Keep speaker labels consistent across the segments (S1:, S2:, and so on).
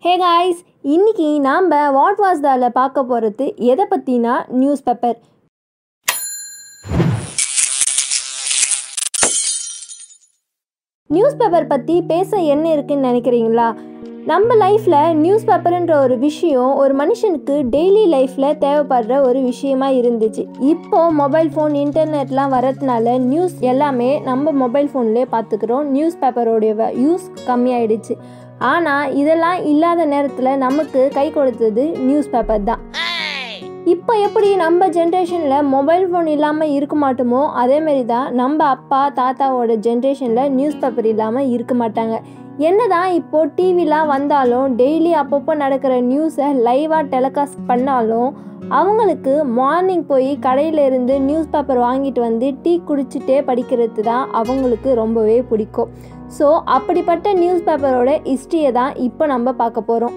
S1: hey guys இன்னைக்கு நாம் what was தால பார்க்க போகிறது எதை பற்றினா நியூஸ் பேப்பர் நியூஸ் பேப்பர் பற்றி பேச என்ன இருக்குன்னு நினைக்கிறீங்களா நம்ம லைஃப்பில் நியூஸ் பேப்பர்ன்ற ஒரு விஷயம் ஒரு மனுஷனுக்கு டெய்லி லைஃப்பில் தேவைப்படுற ஒரு விஷயமா இருந்துச்சு இப்போ மொபைல் ஃபோன் இன்டர்நெட்லாம் வரதுனால நியூஸ் எல்லாமே நம்ம மொபைல் ஃபோன்லேயே பார்த்துக்கிறோம் நியூஸ் பேப்பரோடைய யூஸ் கம்மியாயிடுச்சு ஆனால் இதெல்லாம் இல்லாத நேரத்தில் நமக்கு கை கொடுத்தது நியூஸ் பேப்பர் தான் இப்போ எப்படி நம்ம ஜென்ரேஷனில் மொபைல் ஃபோன் இல்லாமல் இருக்க மாட்டோமோ அதேமாரி தான் நம்ம அப்பா தாத்தாவோட ஜென்ரேஷனில் நியூஸ் பேப்பர் இல்லாமல் இருக்க மாட்டாங்க என்னதான் இப்போது டிவிலாம் வந்தாலும் டெய்லி அப்பப்போ நடக்கிற நியூஸை லைவாக டெலிகாஸ்ட் பண்ணாலும் அவங்களுக்கு மார்னிங் போய் கடையில் இருந்து நியூஸ் பேப்பர் வாங்கிட்டு வந்து டீ குடிச்சிட்டே படிக்கிறது தான் அவங்களுக்கு ரொம்பவே பிடிக்கும் ஸோ அப்படிப்பட்ட நியூஸ் பேப்பரோட ஹிஸ்ட்ரியை தான் இப்போ நம்ம பார்க்க போகிறோம்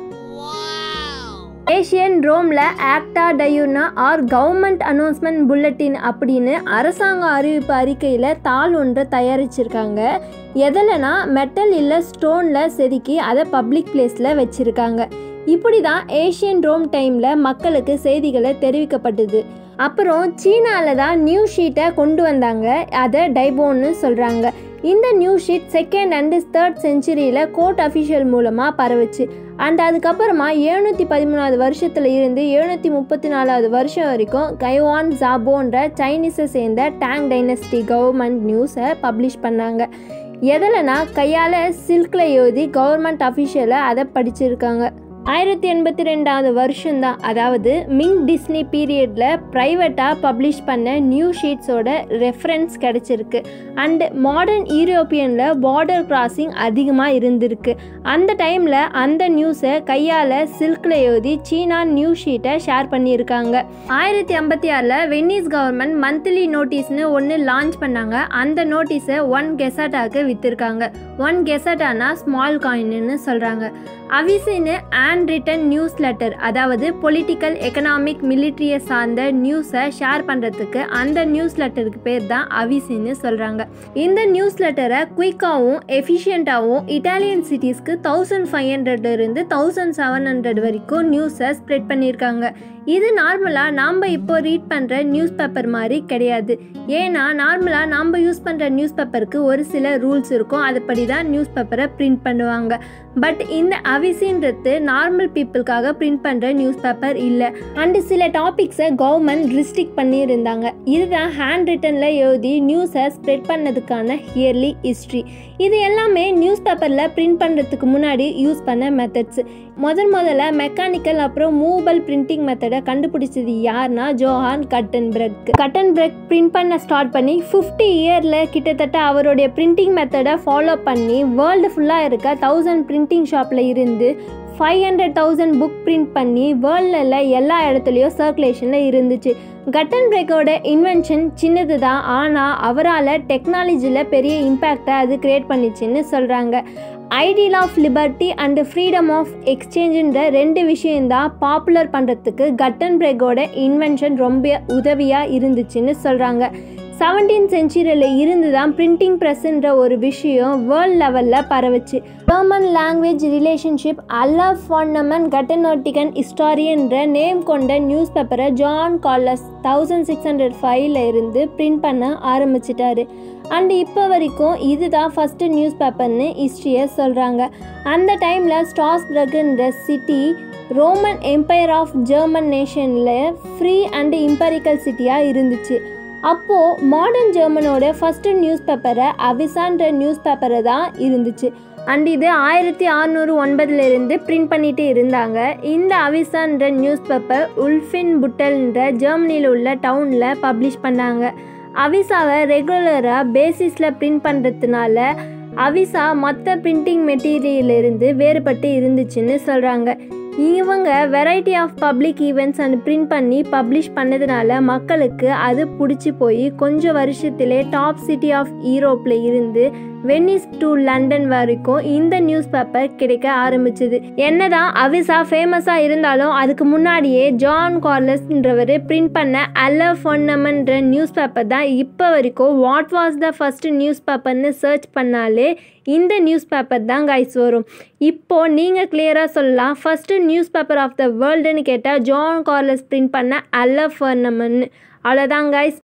S1: ஏஷியன் ரோமில் Acta Diurna or government announcement bulletin அப்படின்னு அரசாங்க அறிவிப்பு அறிக்கையில் தாள் ஒன்றை தயாரிச்சிருக்காங்க எதில்னா மெட்டல் இல்லை ஸ்டோனில் செதுக்கி அதை பப்ளிக் பிளேஸில் வச்சுருக்காங்க இப்படி தான் ஏஷியன் ரோம் டைமில் மக்களுக்கு செய்திகளை தெரிவிக்கப்பட்டது அப்புறம் சீனாவில் தான் நியூ ஷீட்டை கொண்டு வந்தாங்க அதை டைபோன்னு சொல்கிறாங்க இந்த new sheet second and third செஞ்சுரியில் கோர்ட் அஃபிஷியல் மூலமாக பரவுச்சு அண்ட் அதுக்கப்புறமா எழுநூற்றி பதிமூணாவது வருஷத்தில் இருந்து எழுநூற்றி முப்பத்தி நாலாவது வருஷம் வரைக்கும் கைவான் ஜாபோன்ற சைனீஸை சேர்ந்த டேங் டைனஸ்டி கவர்மெண்ட் நியூஸை பப்ளிஷ் பண்ணாங்க எதில்னா கையால் சில்கில் எழுதி கவர்மெண்ட் அஃபிஷியலாக அதை படிச்சிருக்காங்க ஆயிரத்தி எண்பத்தி ரெண்டாவது வருஷம்தான் அதாவது மிங் டிஸ்னி பீரியடில் ப்ரைவேட்டாக பப்ளிஷ் பண்ண நியூ ஷீட்ஸோட ரெஃபரன்ஸ் கிடச்சிருக்கு அண்டு மாடர்ன் யூரோப்பியனில் பார்டர் கிராசிங் அதிகமாக இருந்திருக்கு அந்த டைமில் அந்த நியூஸை கையால் சில்கில் எழுதி சீனா நியூ ஷீட்டை ஷேர் பண்ணியிருக்காங்க ஆயிரத்தி ஐம்பத்தி ஆறில் வென்னிஸ் கவர்மெண்ட் மந்த்லி நோட்டீஸ்னு ஒன்று லான்ச் பண்ணாங்க அந்த நோட்டீஸை ஒன் கெசட்டாக்கு விற்றுருக்காங்க ஒன் கெசட்டானா ஸ்மால் காயின்னு சொல்கிறாங்க அவிசின்னு ஹேண்ட் ரிட்டன் நியூஸ் லெட்டர் அதாவது பொலிட்டிக்கல் எக்கனாமிக் மிலிட்ரியை சார்ந்த நியூஸை ஷேர் பண்ணுறதுக்கு அந்த நியூஸ் லெட்டருக்கு பேர் தான் அவிசின்னு சொல்கிறாங்க இந்த நியூஸ் லெட்டரை குயிக்காகவும் எஃபிஷியண்ட்டாகவும் இட்டாலியன் சிட்டிஸ்க்கு தௌசண்ட் ஃபைவ் ஹண்ட்ரட்லேருந்து தௌசண்ட் செவன் ஹண்ட்ரட் வரைக்கும் நியூஸை ஸ்ப்ரெட் பண்ணியிருக்காங்க இது நார்மலாக நாம் இப்போ ரீட் பண்ணுற நியூஸ் பேப்பர் மாதிரி கிடையாது ஏன்னா நார்மலாக நம்ம யூஸ் பண்ணுற நியூஸ் பேப்பருக்கு ஒரு சில ரூல்ஸ் இருக்கும் அதுபடி தான் நியூஸ் பேப்பரை பிரிண்ட் பண்ணுவாங்க பட் இந்த அவிசின்றது நார்மல் பீப்புளுக்காக பிரிண்ட் பண்ணுற நியூஸ் பேப்பர் இல்லை அண்டு சில டாபிக்ஸை கவர்மெண்ட் ரிஸ்ட்ரிக்ட் பண்ணியிருந்தாங்க இதுதான் ஹேண்ட் ரிட்டனில் எழுதி நியூஸை ஸ்ப்ரெட் பண்ணதுக்கான இயர்லி ஹிஸ்ட்ரி இது எல்லாமே நியூஸ் பேப்பரில் பிரிண்ட் பண்ணுறதுக்கு முன்னாடி யூஸ் பண்ண மெத்தட்ஸ் முதன் முதல்ல மெக்கானிக்கல் அப்புறம் மூவபிள் பிரிண்டிங் மெத்தடை கண்டுபிடிச்சது யார்னா Johann Gutenberg Gutenberg print பண்ண ஸ்டார்ட் பண்ணி ஃபிஃப்டி இயரில் கிட்டத்தட்ட அவருடைய பிரிண்டிங் மெத்தடை ஃபாலோ பண்ணி வேர்ல்டு ஃபுல்லாக இருக்க தௌசண்ட் பிரிண்டிங் ஷாப்பில் இருந்து five hundred thousand book print பண்ணி வேர்ல்டில் எல்லா இடத்துலையும் சர்க்குலேஷனில் இருந்துச்சு கட்டன் பிரேக்கோட இன்வென்ஷன் சின்னது தான் ஆனால் அவரால் டெக்னாலஜியில் பெரிய இம்பேக்டை அது க்ரியேட் பண்ணிச்சுன்னு சொல்கிறாங்க ideal of liberty and freedom of எக்ஸ்சேஞ்சுன்ற ரெண்டு விஷயந்தான் பாப்புலர் பண்ணுறதுக்கு கட்டன் பிரேக்கோட இன்வென்ஷன் ரொம்ப உதவியாக இருந்துச்சுன்னு சொல்கிறாங்க செவன்டீன் செஞ்சுரியில் இருந்து தான் பிரிண்டிங் ப்ரெஸ்ன்ற ஒரு விஷயம் வேர்ல்ட் லெவலில் பரவுச்சு ஜெர்மன் லாங்குவேஜ் ரிலேஷன்ஷிப் அல்லா ஃபார்னமன் கட்டனோட்டிகன் ஹிஸ்டாரியன்ற நேம் கொண்ட நியூஸ் பேப்பரை John Carolus thousand six hundred ஃபைவ்ல இருந்து பிரிண்ட் பண்ண ஆரம்பிச்சிட்டாரு அண்ட் இப்போ வரைக்கும் இதுதான் ஃபஸ்ட்டு நியூஸ் பேப்பர்னு ஹிஸ்ட்ரியை சொல்கிறாங்க அந்த டைமில் ஸ்டாஸ்பர்க்ன்ற city Roman empire of German நேஷனில் ஃப்ரீ அண்டு இம்பரிக்கல் சிட்டியாக இருந்துச்சு அப்போது மாடர்ன் ஜெர்மனோட ஃபஸ்ட்டு நியூஸ் பேப்பரை அவிசான்ற நியூஸ் பேப்பரை தான் இருந்துச்சு அண்ட் இது ஆயிரத்தி அறநூறு ஒன்பதுலேருந்து பிரிண்ட் பண்ணிட்டு இருந்தாங்க இந்த அவிசான்ற நியூஸ் பேப்பர் உல்ஃபின் புட்டல்ன்ற ஜெர்மனியில் உள்ள டவுனில் பப்ளிஷ் பண்ணாங்க அவிசாவை ரெகுலராக பேசிஸில் பிரிண்ட் பண்ணுறதுனால அவிசா மற்ற பிரிண்டிங் மெட்டீரியலிருந்து வேறுபட்டு இருந்துச்சுன்னு சொல்கிறாங்க இவங்க variety of public events and print பண்ணி பப்ளிஷ் பண்ணதுனால மக்களுக்கு அது பிடிச்சி போய் கொஞ்சம் வருஷத்திலே டாப் சிட்டி ஆஃப் ஈரோப்பில் இருந்து வெனிஸ் டு லண்டன் வரைக்கும் இந்த நியூஸ் பேப்பர் கிடைக்க ஆரம்பிச்சது என்னதான் அவிசா ஃபேமஸாக இருந்தாலும் அதுக்கு முன்னாடியே ஜான் கார்லஸ்ன்றவர் பிரிண்ட் பண்ண அல்ல பொன்னமன்ற நியூஸ் பேப்பர் தான் இப்போ வரைக்கும் what was the first news பேப்பர்னு சர்ச் பண்ணாலே இந்த நியூஸ் பேப்பர் தான் கைஸ் வரும் இப்போது நீங்கள் கிளியராக சொல்லலாம் first news paper of the வேர்ல்டுன்னு கேட்டால் ஜான் கார்லஸ் பிரிண்ட் பண்ண அல்ல ஃபர்னமன் அவ்வளோதான் கைஸ்